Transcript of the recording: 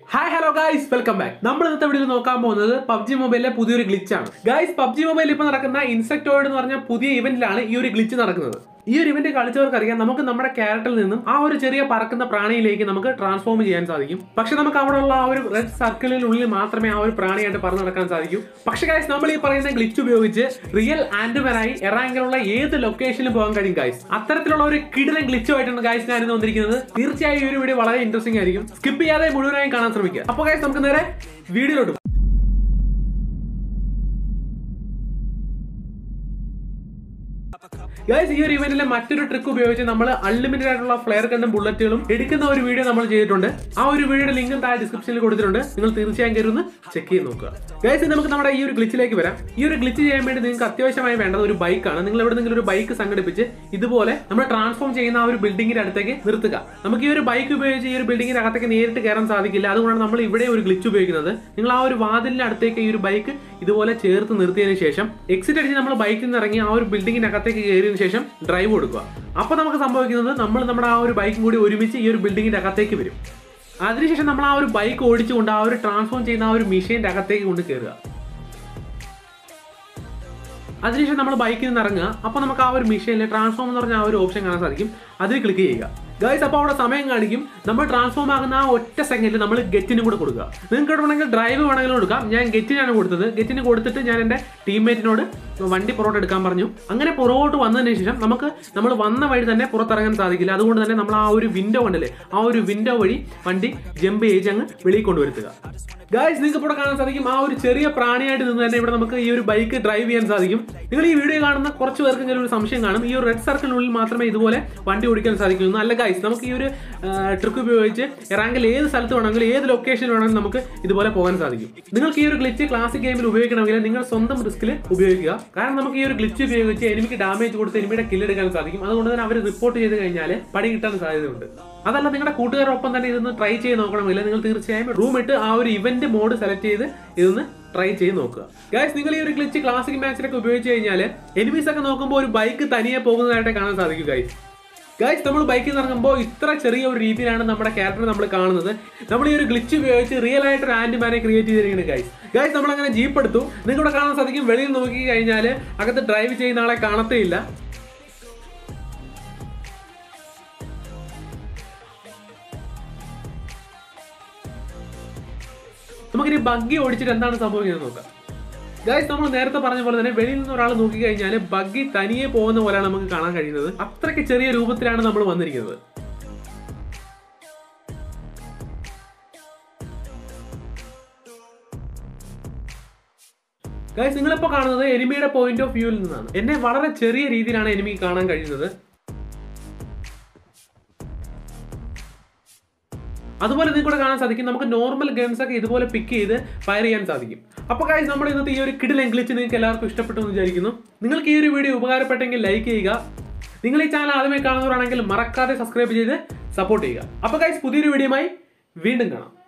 Hi hello guys welcome back നമ്മൾ ഇന്നത്തെ വീഡിയോയിൽ നോക്കാൻ പോകുന്നത് പബ്ജി മൊബൈലിലെ പുതിയൊരു glitch ആണ് ഗൈസ് പബ്ജി മൊബൈലിൽ ഇപ്പോൾ നടക്കുന്ന ഇൻസെക്ടോയിഡ് എന്ന് പറഞ്ഞ പുതിയ ഇവന്റിലാണ് ഈ ഒരു ഗ്ലിച്ച് നടക്കുന്നത് ഈ ഒരു ഇവന്റ് കളിച്ചവർക്ക് അറിയാം നമുക്ക് നമ്മുടെ ക്യാരക്ടറിൽ നിന്നും ആ ഒരു ചെറിയ പറക്കുന്ന പ്രാണിയിലേക്ക് നമുക്ക് ട്രാൻസ്ഫോം ചെയ്യാൻ സാധിക്കും പക്ഷെ നമുക്ക് അവിടെ ഉള്ള ആ ഒരു റെഡ് സർക്കിളിനുള്ളിൽ മാത്രമേ ആ ഒരു പ്രാണിയായിട്ട് പറന്ന് നടക്കാൻ സാധിക്കൂ പക്ഷെ ഗൈസ് നമ്മൾ ഈ പറയുന്ന ഗ്ലിച്ച് ഉപയോഗിച്ച് റിയൽ ആൻഡ്മാനായി എറാങ്കിലുള്ള ഏത് ലൊക്കേഷനിലും പോകാൻ കഴിയും ഗൈസ് അത്തരത്തിലുള്ള ഒരു കിടിലൻ ഗ്ലിച്ചുമായിട്ടാണ് ഗൈസ് ഞാൻ ഇന്ന് വന്നിരിക്കുന്നത് തീർച്ചയായും ഈ ഒരു വീഡിയോ വളരെ ഇൻട്രസ്റ്റിംഗ് ആയിരിക്കും സ്കിപ്പ് ചെയ്യാതെ മുഴുവനായും കാണാൻ ശ്രമിക്കുക അപ്പോൾ ഗൈസ് നമുക്ക് നേരെ വീഡിയോയിലോട്ട് പോകാം. ഗൈസ് ഈ ഒരു ഇവന്റിലെ മറ്റൊരു ട്രിക്ക് ഉപയോഗിച്ച് നമ്മൾ അൺലിമിറ്റഡ് ആയിട്ടുള്ള ഫ്ലെയർ കണ്ടും ബുള്ളറ്റുകളും എടുക്കുന്ന ഒരു വീഡിയോ നമ്മൾ ചെയ്തിട്ടുണ്ട് ആ ഒരു വീഡിയോയുടെ ലിങ്കും താഴെ ഡിസ്ക്രിപ്ഷനിൽ കൊടുത്തിട്ടുണ്ട് നിങ്ങൾ തീർച്ചയായും കയറി ഒന്ന് ചെക്ക് ചെയ്ത് നോക്കുക ഗൈസ് നമുക്ക് നമ്മുടെ ഈ ഒരു ഗ്ലിച്ചിലേക്ക് വരാം ഈ ഒരു ഗ്ലിച്ച് ചെയ്യാൻ വേണ്ടി നിങ്ങൾക്ക് അത്യാവശ്യമായി വേണ്ടത് ഒരു ബൈക്കാണ് നിങ്ങൾ എവിടെ നിങ്ങൾ ഒരു ബൈക്ക് സംഘടിപ്പിച്ച് ഇതുപോലെ നമ്മൾ ട്രാൻസ്ഫോം ചെയ്യുന്ന ആ ഒരു ബിൽഡിങ്ങിന്റെ അടുത്തേക്ക് നിർത്തുക നമുക്ക് ഈ ഒരു ബൈക്ക് ഉപയോഗിച്ച് ഈ ഒരു ബിൽഡിങ്ങിന്റെ അകത്തേക്ക് നേരിട്ട് കയറാൻ സാധിക്കില്ല അതുകൊണ്ടാണ് നമ്മൾ ഇവിടെ ഒരു ഗ്ലിച്ച് ഉപയോഗിക്കുന്നത് നിങ്ങൾ ആ ഒരു വാതിലിന്റെ അടുത്തേക്ക് ഈ ഒരു ബൈക്ക് ഇതുപോലെ ചേർത്ത് നിർത്തിയതിനു ശേഷം എക്സിറ്റ് അടിച്ച് നമ്മൾ ബൈക്കിൽ നിന്ന് ഇറങ്ങി ആ ഒരു ബിൽഡിങ്ങിന്റെ അകത്തേക്ക് കയറിയതിനു ശേഷം ഡ്രൈവ് കൊടുക്കുക അപ്പൊ നമുക്ക് സംഭവിക്കുന്നത് നമ്മൾ നമ്മുടെ ആ ഒരു ബൈക്കും കൂടി ഒരുമിച്ച് ഈ ഒരു ബിൽഡിങ്ങിന്റെ അകത്തേക്ക് വരും അതിനുശേഷം നമ്മൾ ആ ഒരു ബൈക്ക് ഓടിച്ചുകൊണ്ട് ആ ഒരു ട്രാൻസ്ഫോം ചെയ്യുന്ന ആ ഒരു മെഷീന്റെ അകത്തേക്ക് കൊണ്ട് കയറുക അതിനുശേഷം നമ്മൾ ബൈക്കിൽ നിന്ന് ഇറങ്ങുക അപ്പോൾ നമുക്ക് ആ ഒരു മെഷീനിൽ ട്രാൻസ്ഫോം എന്ന് പറഞ്ഞ ആ ഒരു ഓപ്ഷൻ കാണാൻ സാധിക്കും അതിൽ ക്ലിക്ക് ചെയ്യുക ഗൈസ് അപ്പോൾ അവിടെ സമയം കാണിക്കും നമ്മൾ ട്രാൻസ്ഫോം ആകുന്ന ആ ഒറ്റ സെക്കൻഡിൽ നമ്മൾ ഗെറ്റിന് കൂടെ കൊടുക്കുക നിങ്ങൾക്ക് ഇവിടെ വേണമെങ്കിൽ ഡ്രൈവ് വേണമെങ്കിലും കൊടുക്കാം ഞാൻ ഗെറ്റിനാണ് കൊടുത്തത് ഗെറ്റിന് കൊടുത്തിട്ട് ഞാൻ എൻ്റെ ടീംമേറ്റിനോട് വണ്ടി പുറകോട്ട് എടുക്കാൻ പറഞ്ഞു അങ്ങനെ പുറകോട്ട് വന്നതിന് ശേഷം നമുക്ക് നമ്മൾ വന്ന വഴി തന്നെ പുറത്തിറങ്ങാൻ സാധിക്കില്ല അതുകൊണ്ട് തന്നെ നമ്മൾ ആ ഒരു വിൻഡോ കണ്ടില്ലേ ആ ഒരു വിൻഡോ വഴി വണ്ടി ജമ്പ് ചെയ്ത് അങ്ങ് വെളിയിൽ കൊണ്ടുവരുത്തുക ഗായ്സ് നിങ്ങൾക്ക് ഇവിടെ കാണാൻ സാധിക്കും ആ ഒരു ചെറിയ പ്രാണിയായിട്ട് നിന്ന് തന്നെ ഇവിടെ നമുക്ക് ഈ ഒരു ബൈക്ക് ഡ്രൈവ് ചെയ്യാൻ സാധിക്കും നിങ്ങൾ ഈ വീഡിയോ കാണുന്ന കുറച്ച് പേർക്കെങ്കിലും ഒരു സംശയം കാണും ഈ ഒരു റെഡ് സർക്കിളിനുള്ളിൽ മാത്രമേ ഇതുപോലെ വണ്ടി ഓടിക്കാൻ സാധിക്കുള്ളൂ അല്ല ഗായ്സ് നമുക്ക് ഈ ഒരു ട്രിക്ക് ഉപയോഗിച്ച് ഇറാങ്കിൽ ഏത് സ്ഥലത്ത് വേണമെങ്കിലും ഏത് ലൊക്കേഷനിൽ വേണമെങ്കിലും നമുക്ക് ഇതുപോലെ പോകാൻ സാധിക്കും നിങ്ങൾക്ക് ഈ ഒരു ഗ്ലിച്ച് ക്ലാസിക് ഗെയിമിൽ ഉപയോഗിക്കണമെങ്കിൽ നിങ്ങൾ സ്വന്തം റിസ്കിൽ ഉപയോഗിക്കുക കാരണം നമുക്ക് ഈ ഒരു ഗ്ലിച്ച് ഉപയോഗിച്ച് എനിമിക്ക് ഡാമേജ് കൊടുത്ത് എനിമിയുടെ കില്ലെടുക്കാൻ സാധിക്കും അതുകൊണ്ട് തന്നെ അവർ റിപ്പോർട്ട് ചെയ്ത് കഴിഞ്ഞാൽ പണി കിട്ടാൻ സാധ്യതയുണ്ട് അതല്ല നിങ്ങളുടെ കൂട്ടുകാരൊപ്പം തന്നെ ഇതൊന്ന് ട്രൈ ചെയ്ത് നോക്കണമെങ്കിൽ നിങ്ങൾ തീർച്ചയായും റൂം ഇട്ട് ആ ഒരു ഇവന്റ് മോഡ് സെലക്ട് ചെയ്ത് ഇതൊന്ന് ട്രൈ ചെയ്ത് നോക്കുക ഗൈസ് നിങ്ങൾ ഈ ഒരു ക്ലിച്ച് ക്ലാസിക് മാച്ചിലൊക്കെ ഉപയോഗിച്ച് കഴിഞ്ഞാൽ എനിമീസ് ഒക്കെ നോക്കുമ്പോൾ ഒരു ബൈക്ക് തനിയെ പോകുന്നതായിട്ട് കാണാൻ സാധിക്കും ഗൈസ് ഗൈസ് നമ്മൾ ബൈക്കിൽ നിന്ന് ഇറങ്ങുമ്പോൾ ഇത്ര ചെറിയ ഒരു രീതിയിലാണ് നമ്മുടെ ക്യാരക്ടർ നമ്മൾ കാണുന്നത് നമ്മൾ ഈ ഒരു ഗ്ലിച്ച് ഉപയോഗിച്ച് റിയൽ ആയിട്ട് ഒരു ആൻറ്റിമാനെ ക്രിയേറ്റ് ചെയ്തിരിക്കുന്നത് ഗൈസ് ഗൈസ് നമ്മൾ അങ്ങനെ ജീപ്പ് എടുത്തു നിങ്ങൾക്ക് ഇവിടെ കാണാൻ സാധിക്കും വെളിയിൽ നോക്കി കഴിഞ്ഞാൽ അകത്ത് ഡ്രൈവ് ചെയ്യുന്ന ആളെ കാണത്തേയില്ല നമുക്കിനി ബഗ്ഗി ഓടിച്ചിട്ട് എന്താണ് സംഭവിക്കുന്നത് നോക്കാം ഗൈസ് നമ്മൾ നേരത്തെ പറഞ്ഞ പോലെ തന്നെ വെളിയിൽ നിന്ന് ഒരാൾ നോക്കി കഴിഞ്ഞാൽ ബഗ്ഗി തനിയെ പോകുന്ന പോലെയാണ് നമുക്ക് കാണാൻ കഴിയുന്നത് അത്രയ്ക്ക് ചെറിയ രൂപത്തിലാണ് നമ്മൾ വന്നിരിക്കുന്നത് ഗൈസ് നിങ്ങളിപ്പോൾ കാണുന്നത് എനിമിയുടെ പോയിന്റ് ഓഫ് വ്യൂവിൽ നിന്നാണ് എന്നെ വളരെ ചെറിയ രീതിയിലാണ് എനിമി കാണാൻ കഴിയുന്നത് അതുപോലെ നിങ്ങൾക്ക് ഇവിടെ കാണാൻ സാധിക്കും നമുക്ക് നോർമൽ ഗൺസ് ഒക്കെ ഇതുപോലെ പിക്ക് ചെയ്ത് ഫയർ ചെയ്യാൻ സാധിക്കും അപ്പോൾ കാര്യം നമ്മുടെ ഇന്നത്തെ ഈ ഒരു കിഡിൽ എംഗ്ലിച്ച് നിങ്ങൾക്ക് എല്ലാവർക്കും ഇഷ്ടപ്പെട്ടു എന്ന് വിചാരിക്കുന്നു നിങ്ങൾക്ക് ഈ ഒരു വീഡിയോ ഉപകാരപ്പെട്ടെങ്കിൽ ലൈക്ക് ചെയ്യുക നിങ്ങൾ ഈ ചാനൽ ആദ്യമായി കാണുന്നവരാണെങ്കിൽ മറക്കാതെ സബ്സ്ക്രൈബ് ചെയ്ത് സപ്പോർട്ട് ചെയ്യുക അപ്പോൾ കാര്യം പുതിയൊരു വീഡിയോയുമായി വീണ്ടും കാണാം